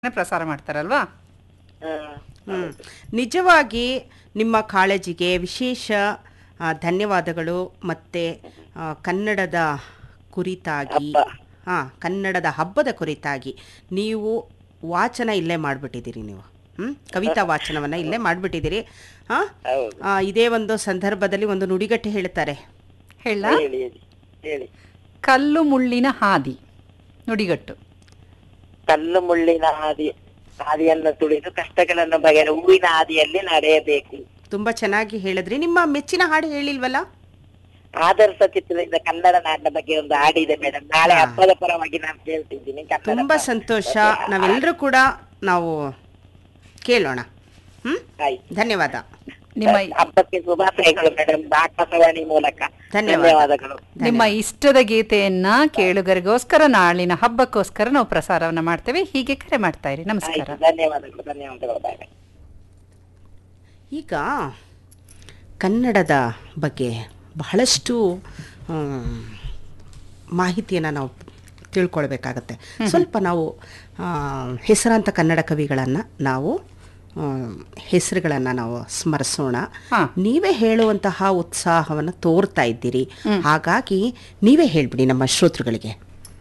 ಪ್ರಸಾರ ಮಾಡ್ತಾರಲ್ವಾ ಹ್ಮ್. ನಿಜವಾಗಿ ನಿಮ್ಮ ಕಾಳಜಿಗೆ ವಿಶೇಷ ಆ, ಧನ್ಯವಾದಗಳು ಮತ್ತು ಕನ್ನಡದ ಕುರಿತಾಗಿ ಹಾಂ ಕನ್ನಡದ ಹಬ್ಬದ ಕುರಿತಾಗಿ ನೀವು ವಾಚನ ಇಲ್ಲೇ ಮಾಡಿಬಿಟ್ಟಿದ್ದೀರಿ ನೀವು ಹ್ಞೂ ಕವಿತಾ ವಾಚನವನ್ನು ಇಲ್ಲೇ ಮಾಡಿಬಿಟ್ಟಿದ್ದೀರಿ ಹಾಂ ಹೌದು ಇದೇ ಒಂದು ಸಂದರ್ಭದಲ್ಲಿ ಒಂದು ನುಡಿಗಟ್ಟು ಹೇಳ್ತಾರೆ ಹೇಳ ಹೇಳಿ ಹೇಳಿ ಹೇಳಿ ಕಲ್ಲು ಮುಳ್ಳಿನ ಹಾದಿ ನುಡಿಗಟ್ಟು ಕಲ್ಲು ಮುಳ್ಳಿನ ಹಾದಿ ಹಾದಿಯನ್ನು ತುಳಿದು ಕಷ್ಟಗಳನ್ನು ಬಗೆಹರ ಹೂವಿನ ಹಾದಿಯಲ್ಲಿ ನಡೆಯಬೇಕು ತುಂಬ ಚೆನ್ನಾಗಿ ಹೇಳಿದ್ರಿ ನಿಮ್ಮ ಮೆಚ್ಚಿನ ಹಾಡು ಹೇಳಿಲ್ವಲ್ಲ ಆದರ್ಶ ಚಿತ್ರದಿಂದ ಕನ್ನಡ ನಾಡಿನ ಬಗ್ಗೆ ಒಂದು ಹಾಡಿದೆ ಮೇಡಮ್ ನಾಳೆ ಹಬ್ಬದ ಪರವಾಗಿ ನಾನು ಕೇಳ್ತಿದ್ದೀನಿ ಕನ್ನಡ ತುಂಬ ಸಂತೋಷ ನಾವೆಲ್ಲರೂ ಕೂಡ ನಾವು ಕೇಳೋಣ ಹ್ಞೂ ಆಯ್ತು ಧನ್ಯವಾದ ನಿಮ್ಮ ಹಬ್ಬಕ್ಕೆ ಶುಭಾಶಯಗಳು ಮೇಡಮ್ ಆಕಾಶವಾಣಿ ಮೂಲಕ ಧನ್ಯವಾದ. ಧನ್ಯವಾದಗಳು ನಿಮ್ಮ ಇಷ್ಟದ ಗೀತೆಯನ್ನ ಕೇಳುಗರಿಗೋಸ್ಕರ ನಾಳಿನ ಹಬ್ಬಕ್ಕೋಸ್ಕರ ನಾವು ಪ್ರಸಾರವನ್ನ ಮಾಡ್ತೇವೆ ಹೀಗೆ ಕರೆ ಮಾಡ್ತಾ ಇರಿ ನಮಸ್ಕಾರ ಆಯ್ತು ಧನ್ಯವಾದಗಳು ಧನ್ಯವಾದಗಳು ಬಾಯ್ ಬಾಯ್ ಈಗ ಕನ್ನಡದ ಬಗ್ಗೆ ಬಹಳಷ್ಟು ಮಾಹಿತಿಯನ್ನು ನಾವು ತಿಳ್ಕೊಳ್ಬೇಕಾಗತ್ತೆ ಸ್ವಲ್ಪ ನಾವು ಆ, ಹೆಸರಾಂತ ಕನ್ನಡ ಕವಿಗಳನ್ನು ನಾವು ಹೆಸರುಗಳನ್ನು ನಾವು ಸ್ಮರಿಸೋಣ ಹಾ. ನೀವೇ ಹೇಳುವಂತಹ ಉತ್ಸಾಹವನ್ನು ತೋರ್ತಾ ಇದ್ದೀರಿ ಹಾಗಾಗಿ ನೀವೇ ಹೇಳ್ಬಿಡಿ ನಮ್ಮ ಶ್ರೋತೃಗಳಿಗೆ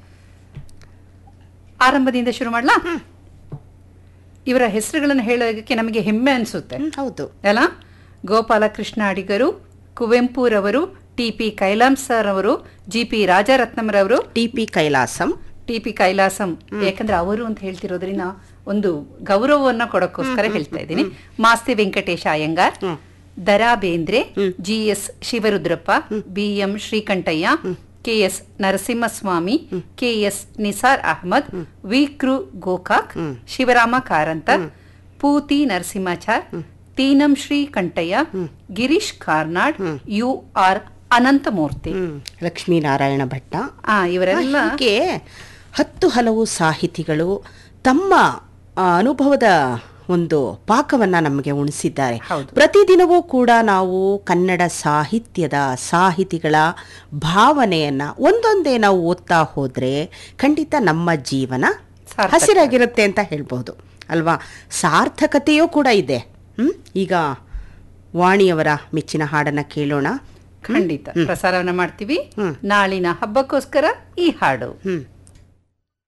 ಆರಂಭದಿಂದ ಶುರು ಮಾಡ್ಲಾ ಇವರ ಹೆಸರುಗಳನ್ನು ಹೇಳೋದಕ್ಕೆ ನಮಗೆ ಹೆಮ್ಮೆ ಅನಿಸುತ್ತೆ ಹ್ಮ್, ಹೌದು ಅಲ್ಲ ಗೋಪಾಲಕೃಷ್ಣ ಅಡಿಗರು ಕುವೆಂಪುರವರು ಟಿ ಪಿ ಕೈಲಾಂ ಸರ್ ಅವರು ಜಿ ಪಿ ರಾಜರತ್ನಂರವರು T P Kailasam T P Kailasam ಯಾಕಂದ್ರೆ ಅವರು ಅಂತ ಹೇಳ್ತಿರೋದ್ರಿಂದ ಒಂದು ಗೌರವವನ್ನ ಕೊಡೋಕ್ಕೋಸ್ಕರ ಹೇಳ್ತಾ ಇದ್ದೀನಿ Masti Venkatesha Iyengar Dara Bendre G S Shivarudrappa B M Srikantaiah K S Narasimhaswamy K S Nisar Ahmed Vi Kru Gokak Shivarama Karanta Puthi Narasimhachar Tinam Shri Kantaiah Girish Karnad U R Ananthamurthy ಹ್ಮ್, ಲಕ್ಷ್ಮೀನಾರಾಯಣ ಭಟ್ಟ ಆ ಇವರೆಲ್ಲ ಹೀಗೆ ಹತ್ತು ಹಲವು ಸಾಹಿತಿಗಳು ತಮ್ಮ ಆ, ಅನುಭವದ ಒಂದು ಪಾಕವನ್ನ ನಮಗೆ ಉಣಿಸಿದ್ದಾರೆ ಹೌದು. ಪ್ರತಿದಿನವೂ ಕೂಡ ನಾವು ಕನ್ನಡ ಸಾಹಿತ್ಯದ ಸಾಹಿತಿಗಳ ಭಾವನೆಯನ್ನ ಒಂದೊಂದೇ ನಾವು ಓದ್ತಾ ಹೋದ್ರೆ ಖಂಡಿತ ನಮ್ಮ ಜೀವನ ಸಾರ್ಥಕ. ಹಸಿರಾಗಿರುತ್ತೆ ಅಂತ ಹೇಳ್ಬೋದು ಅಲ್ವಾ ಸಾರ್ಥಕತೆಯೂ ಕೂಡ ಇದೆ ಹ್ಮ್ ಈಗ ವಾಣಿಯವರ ಮೆಚ್ಚಿನ ಹಾಡನ್ನ ಕೇಳೋಣ ಖಂಡಿತ ಪ್ರಸಾರವನ್ನ ಮಾಡ್ತೀವಿ ನಾಳಿನ ಹಬ್ಬಕ್ಕೋಸ್ಕರ ಈ ಹಾಡು ಹ್ಮ್